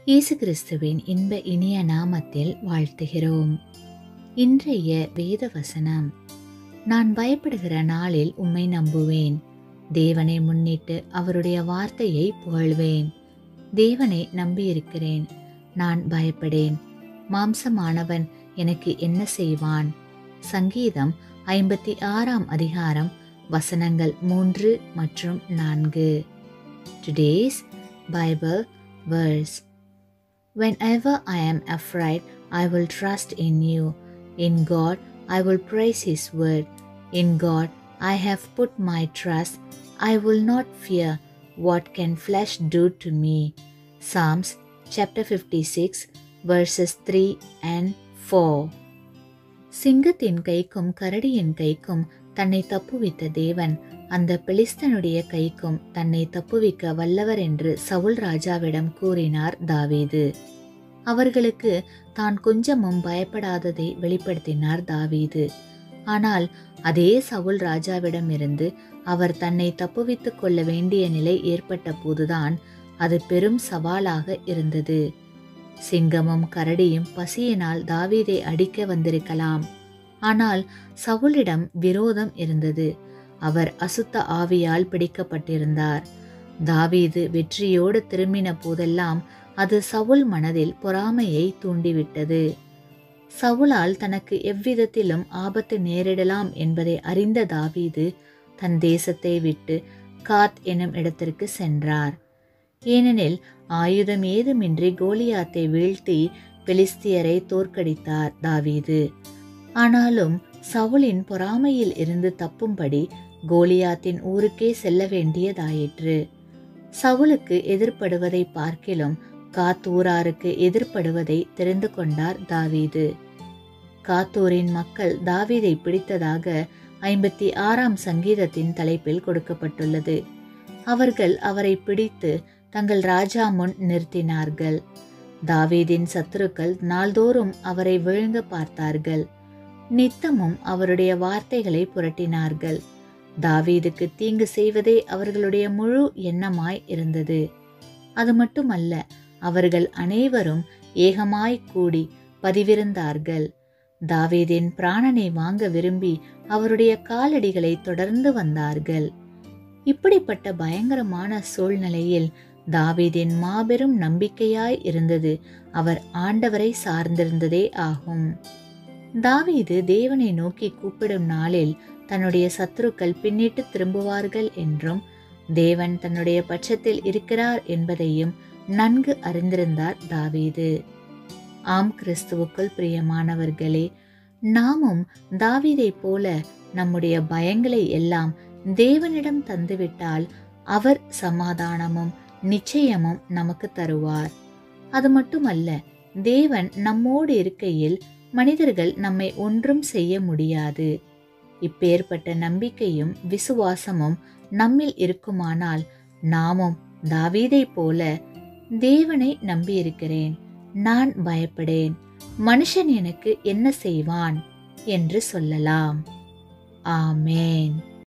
இயேசு கிறிஸ்துவின் இன்ப இனிய நாமத்தில் வாழ்த்துகிறோம் இன்றைய வேத வசனம் நான் பயப்படுகிற நாளில் உம்மை நம்புவேன் தேவனை முன்னிட்டு அவருடைய வார்த்தையை புகழ்வேன் தேவனை நம்பியிருக்கிறேன் நான் பயப்படேன் மாம்சமானவன் எனக்கு என்ன செய்வான் சங்கீதம் ஐம்பத்தி ஆறாம் அதிகாரம் வசனங்கள் மூன்று மற்றும் நான்கு today's Bible verse Whenever I am afraid, I will trust in you. In God, I will praise His word. In God, I have put my trust. I will not fear what can flesh do to me. Psalms chapter 56, verses 3 and 4. சிங்கத்தின் கைக்கும் கரடியின் கைக்கும் தன்னை தப்புவித்த தேவன் அந்த பெலிஸ்தனுடைய கைக்கும் தன்னை தப்புவிக்க வல்லவர் என்று சவுல் ராஜாவிடம் கூறினார் தாவீது அவர்களுக்கு தான் கொஞ்சமும் பயப்படாததை வெளிப்படுத்தினார் தாவீது ஆனால் அதே சவுல் ராஜாவிடமிருந்து அவர் தன்னை தப்புவித்துக் கொள்ள வேண்டிய நிலை ஏற்பட்ட போதுதான் அது பெரும் சவாலாக இருந்தது சிங்கமும் கரடியும் பசியினால் தாவீதை அடிக்க வந்திருக்கலாம் ஆனால் சவுலிடம் விரோதம் இருந்தது அவர் அசுத்த ஆவியால் பிடிக்கப்பட்டிருந்தார் தாவீது வெற்றியோடு திரும்பின போதெல்லாம் அது சவுல் மனதில் பொறாமையை தூண்டிவிட்டது சவுலால் தனக்கு எவ்விதத்திலும் ஆபத்து நேரிடலாம் என்பதை அறிந்த தாவீது தன் தேசத்தை விட்டு காத் எனும் இடத்திற்கு சென்றார் ஏனெனில் ஆயுதம் ஏதுமின்றி கோலியாத்தை வீழ்த்தி பெலிஸ்தியரை தோற்கடித்தார் தாவீது ஆனாலும் சவுலின் பொறாமையில் இருந்து தப்பும்படி கோலியாத்தின் ஊருக்கே செல்ல வேண்டியதாயிற்று சவுலுக்கு எதிர்ப்படுவதை பார்க்கிலும் காத்தூராருக்கு எதிர்ப்படுவதை தெரிந்து கொண்டார் தாவீது காத்தூரின் மக்கள் தாவீதை பிடித்ததாக ஐம்பத்தி ஆறாம் சங்கீதத்தின் தலைப்பில் கொடுக்கப்பட்டுள்ளது அவர்கள் அவரை பிடித்து தங்கள் ராஜா முன் நிறுத்தினார்கள் தாவீதின் சத்துருக்கள் நாள்தோறும் அவரை விழுங்க பார்த்தார்கள் நித்தமும் அவருடைய வார்த்தைகளை புரட்டினார்கள் தாவீதுக்கு தீங்கு செய்வதே அவர்களுடைய முழு எண்ணமாய் இருந்தது அது மட்டுமல்ல அவர்கள் அனைவரும் ஏகமாய் கூடி பதிவிருந்தார்கள் தாவீதின் பிராணனை வாங்க விரும்பி அவருடைய காலடிகளை தொடர்ந்து வந்தார்கள் இப்படிப்பட்ட பயங்கரமான சூழ்நிலையில் தாவீதின் மாபெரும் நம்பிக்கையாய் இருந்தது அவர் ஆண்டவரை சார்ந்திருந்ததே ஆகும் தாவீது தேவனை நோக்கி கூப்பிடும் நாளில் தன்னுடைய சத்துருக்கள் பின்னிட்டு திரும்புவார்கள் என்றும் தேவன் தன்னுடைய பட்சத்தில் இருக்கிறார் என்பதையும் நன்கு அறிந்திருந்தார் தாவீது ஆம் கிறிஸ்துவுக்குள் பிரியமானவர்களே நாமும் தாவீதை போல நம்முடைய பயங்களை எல்லாம் தேவனிடம் தந்துவிட்டால் அவர் சமாதானமும் நிச்சயமும் நமக்கு தருவார் அது மட்டுமல்ல தேவன் நம்மோடு இருக்கையில் மனிதர்கள் நம்மை ஒன்றும் செய்ய முடியாது இப்பேற்பட்ட நம்பிக்கையும் விசுவாசமும் நம்மில் இருக்குமானால் நாமும் தாவீதை போல தேவனை நம்பியிருக்கிறேன் நான் பயப்படேன் மனுஷன் எனக்கு என்ன செய்வான் என்று சொல்லலாம் ஆமேன்